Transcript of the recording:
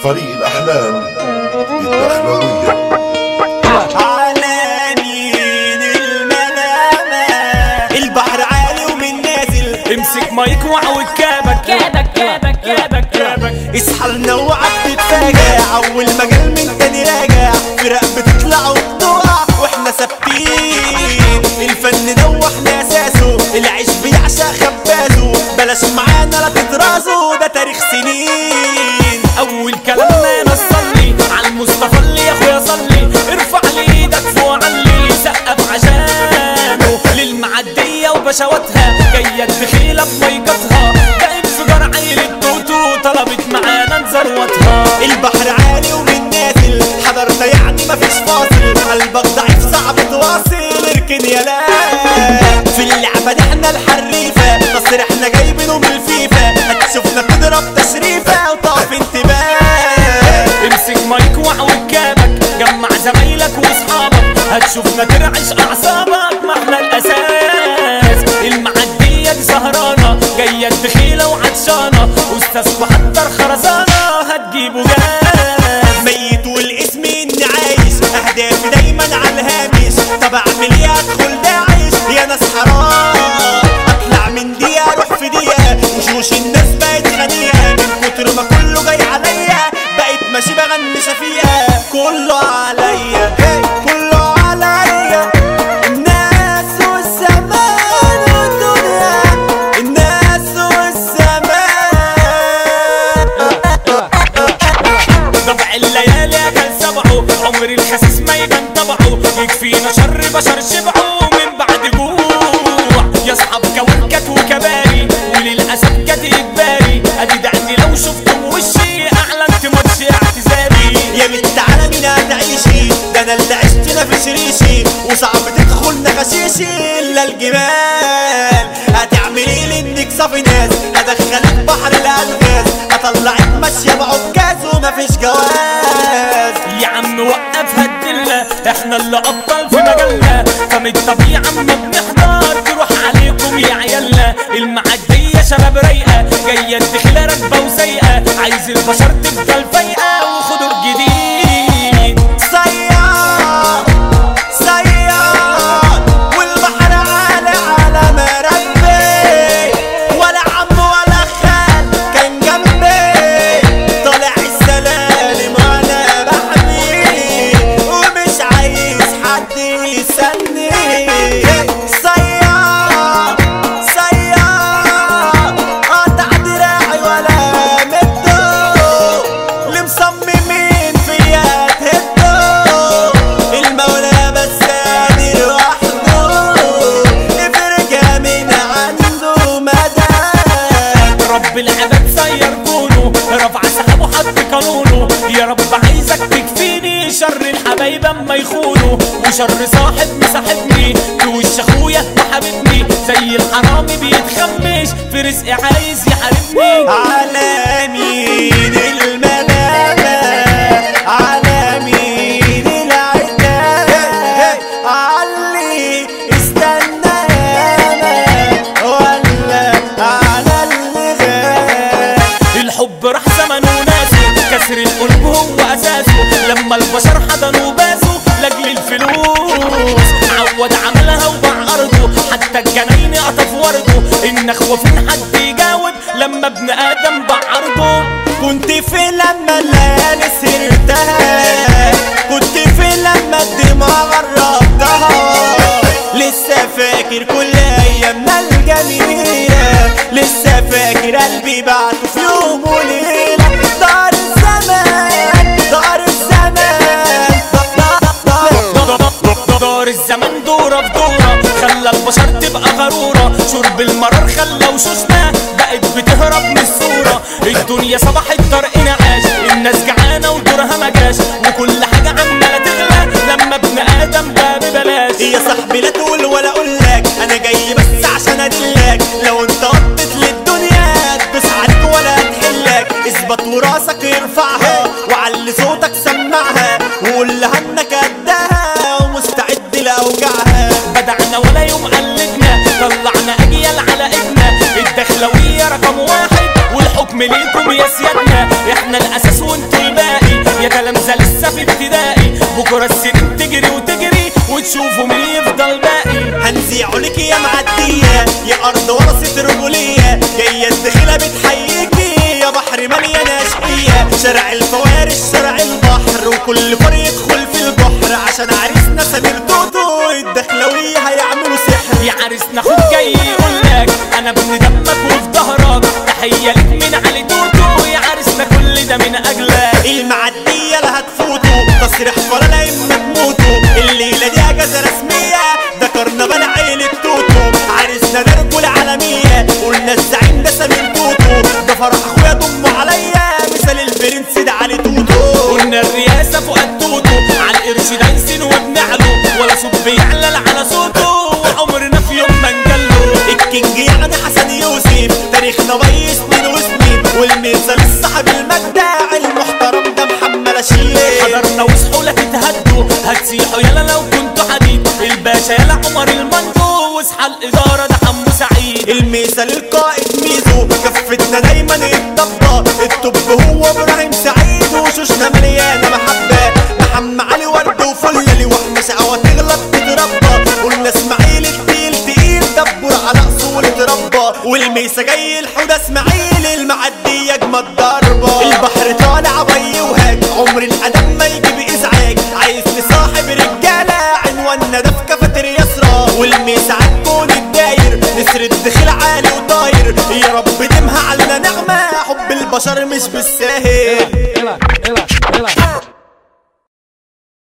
فريق الأحلام الدخلوية على مين الملامة البحر عالي ومن نازل امسك مايك وعود كابك كابك كابك كابك كابك اصحى لنا وعد تتفاجع اول مجال من تاني راجع فرق بتطلع وبتقع واحنا ثابتين الفن ده واحنا اساسه العيش بيعشق خبازه بلاش معانا لا تدرسوا ده تاريخ سنين اول كلامنا نصلي على المصطفى اللي يا اخويا صلي ارفع لي ايدك فوق علي سقف عشانه للمعديه وبشواتها جايه تخيله بميقتها ده انفجار عيلة توتو طلبت معانا نزروتها البحر عالي ومن نازل حضرت يعني مفيش فاصل قلبك ضعيف صعب تواصل اركن يا لا في اللعبة دي احنا الحريفة نصر احنا جايبينه من الفيفا هتشوفنا بتضرب تشريفة وطاف انتباه امسك مايك وعود كابك جمع زمايلك واصحابك هتشوفنا ترعش اعصابك ما احنا الاساس المعديه دي سهرانه جايه الدخيله وعطشانه استاذ محضر خرزانه هتجيبوا جاز ميت والاسم اني عايش اهدافي دايما على الهامش طب اعمل ايه ادخل داعش يا ناس حرام اطلع من دي اروح في دي وشوش الناس بقت خنيقه من كتر ما كله جاي عليا بقيت ماشي بغني شفيقه كله عليا كله عليا الناس والزمان والدنيا الناس والزمان ضبع الليالي كان سبعه عمر الخسيس ما يبان طبعه يكفينا شر بشر شبعه من بعد جوع يصحب كوكت وكباري وللاسف جت اجباري ادي دعني لو شفتم وشي اعلنت ماتش اعتزالي يا بنت على مين هتعيشي ده انا اللي عشت في ريشي وصعب تدخلنا غشيشي الا الجمال هتعملي لي انك صافي ناس هدخلك بحر الالغاز اطلعك ماشيه بعكاز ومفيش جواز يا عم وقفها الدلة احنا اللي ابطال في مجالنا فمن الطبيعة اما بنحضر تروح عليكم يا عيالنا المعدية شباب رايقة جاية الدخلة راكبة وسايقة عايز البشر تفضل فايقة وخضر جديد صياد صياد والبحر عالي على مربي ولا عم ولا خال كان جنبي طالع السلالم وانا بحمي ومش عايز حد يسني صياد صياد قطع دراعي ولا مدو اللي مصممين فيا تهدو المولى بس قادر وحده يفرجها من عنده مدد رب العباد سير كونه رفع سحابه حط قانونه يا رب عايزك تكفيني شر الحبايب اما يخونوا وشر صاحب مصاحبني في وش اخويا وحبيبني زي الحرامي بيتخمش في رزقي عايز يحاربني على مين الملامة على مين العتاب علي استنى انا ولا على اللي غاب الحب راح زمنه وناسه كسر القلوب هو اساسه لما البشر حضنوا باسوا لاجل الفلوس عود عملها وباع ارضه حتى الجناين قطف ورده النخوه فين حد يجاوب لما ابن ادم باع ارضه كنت في لما الليالي سرتها كنت في لما الدماء غربتها لسه فاكر كل ايامنا الجميلة لسه فاكر قلبي بعته في يوم وليلة دار الزمان دار الزمان دار الزمن دورة في دورة خلى البشر تبقى غرورة شرب المرار خلى وشوشنا بقت بتهرب من الصورة الدنيا صبحت طرق نعاش الناس جعانة ودورها ما جاش وكل حاجة عمالة تغلى لما ابن آدم بقى ببلاش يا صاحبي لا تقول ولا اقول لك انا جاي بس عشان ادلك لو انت قطت للدنيا تدوس عليك ولا تحلك اثبت وراسك ارفعها وعلي صوتك سمعها وقول لها انك قدها ومستعد لاوجعها بدعنا ولا يوم قلدنا طلعنا اجيال على ايدنا الدخلوية رقم واحد والحكم ليكم قوم يا سيادنا احنا الاساس وانتوا الباقي يا تلامذة لسه في ابتدائي بكرة السنين تجري وتجري وتشوفوا مين يفضل باقي هنزيعوا لك يا معدية يا أرض ورثة رجولية جاية الدخيلة بتحييكي يا بحر مليانة أشقية شارع الفوارس شارع البحر وكل فار يدخل في البحر عشان عريسنا سمير توتو الدخلوية هيعملوا سحر يا عريسنا خد جاي يقولك انا ابن دمك وفي ظهرك تحية لك من علي توتو يا عريسنا كل ده من اجلك المعدية لا هتفوتوا تصريح ولا لا اما تموتوا الليلة دي اجازة رسمية ده كرنفال عيلة توتو عريسنا ده رجولة عالمية قلنا الزعيم ده سمير توتو ده فرح اخويا ضمه عليا مثال البرنس ده علي توتو قلنا الرئاسة فؤاد توتو على القرش ده ينسين وبنعله ولا صوت بيعلل على صوته وعمرنا في يوم ما نجله الكينج يعني حسن يوسف تاريخنا بي سنين وسنين والمثال الصاحب المجدع المحترم ده محمد رشيد حضرنا وصحوا لا تتهدوا هتسيحوا يلا لو كنتوا حديد الباشا يلا عمر المنجو واصحى الإدارة ده حمو سعيد المثال القائد ميزو كفتنا دايما الضبة الطب هو ابراهيم سعيد وشوشنا مليانة محبة محمد علي ورد وفل لوحمة شقوة تغلط تتربى قلنا اسماعيل التقيل تقيل دبر على اصول اتربى والميسا جاي الحوده اسماعيل المعدي اجمد ضربة البحر طالع بي وهاج عمر الادم ما يجيب ازعاج عايز لصاحب رجالة عنواننا ده في كافيتيريا يسرى والميسا عالكون الداير نسر الدخيل عالي وطاير يا رب دمها على نعمة حب البشر مش بالساهل ela, ela, ela.